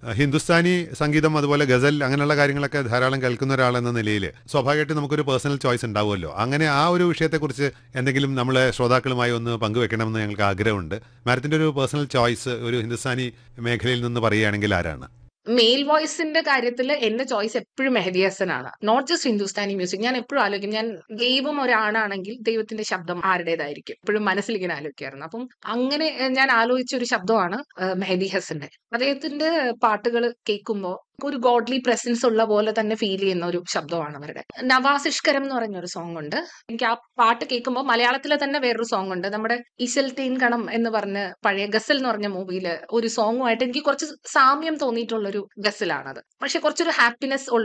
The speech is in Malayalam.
അഹ് ഹിന്ദുസ്ഥാനി സംഗീതം അതുപോലെ ഗസൽ അങ്ങനെയുള്ള കാര്യങ്ങളൊക്കെ ധാരാളം കേൾക്കുന്ന ഒരാളെന്ന നിലയിൽ സ്വാഭാവികമായിട്ട് നമുക്കൊരു പേഴ്സണൽ ചോയ്സ് ഉണ്ടാവുമല്ലോ അങ്ങനെ ആ ഒരു വിഷയത്തെക്കുറിച്ച് എന്തെങ്കിലും നമ്മളെ ശ്രോതാക്കളുമായി ഒന്ന് പങ്കുവെക്കണമെന്ന് ഞങ്ങൾക്ക് ആഗ്രഹമുണ്ട് മാഡത്തിന്റെ ഒരു പേഴ്സണൽ ചോയ്സ് ഒരു ഹിന്ദുസ്ഥാനി മേഖലയിൽ നിന്ന് പറയുകയാണെങ്കിൽ ആരാണ് മെയിൽ വോയിസിന്റെ കാര്യത്തിൽ എന്റെ ചോയ്സ് എപ്പോഴും മെഹദി ഹസനാണ് നോട്ട് ജസ്റ്റ് ഹിന്ദുസ്ഥാനി മ്യൂസിക് ഞാൻ എപ്പോഴും ആലോചിക്കും ഞാൻ ദൈവം ഒരാണാണെങ്കിൽ ദൈവത്തിന്റെ ശബ്ദം ആരുടേതായിരിക്കും എപ്പോഴും മനസ്സിൽ ഇങ്ങനെ ആലോചിക്കായിരുന്നു അപ്പം അങ്ങനെ ഏഹ്, ഞാൻ ആലോചിച്ച ഒരു ശബ്ദമാണ് ഏഹ്, മെഹദി ഹസന്റെ അദ്ദേഹത്തിന്റെ പാട്ടുകൾ കേൾക്കുമ്പോൾ ഒരു ഗോഡ്ലി പ്രസൻസ് ഉള്ള പോലെ തന്നെ ഫീൽ ചെയ്യുന്ന ഒരു ശബ്ദമാണ് അവരുടെ നവാസിഷ്കരം എന്ന് പറഞ്ഞ ഒരു സോങ് ഉണ്ട് എനിക്ക് ആ പാട്ട് കേൾക്കുമ്പോൾ മലയാളത്തിലെ തന്നെ വേറൊരു സോങ് ഉണ്ട് നമ്മുടെ ഇശൽ തേൻ കണം എന്ന് പറഞ്ഞ് പഴയ ഗസൽ എന്ന് പറഞ്ഞ മൂവിയിൽ ഒരു സോങ്ങുമായിട്ട് എനിക്ക് കുറച്ച് സാമ്യം തോന്നിയിട്ടുള്ള ഒരു ഗസലാണത് പക്ഷെ കുറച്ചൊരു ഹാപ്പിനെസ്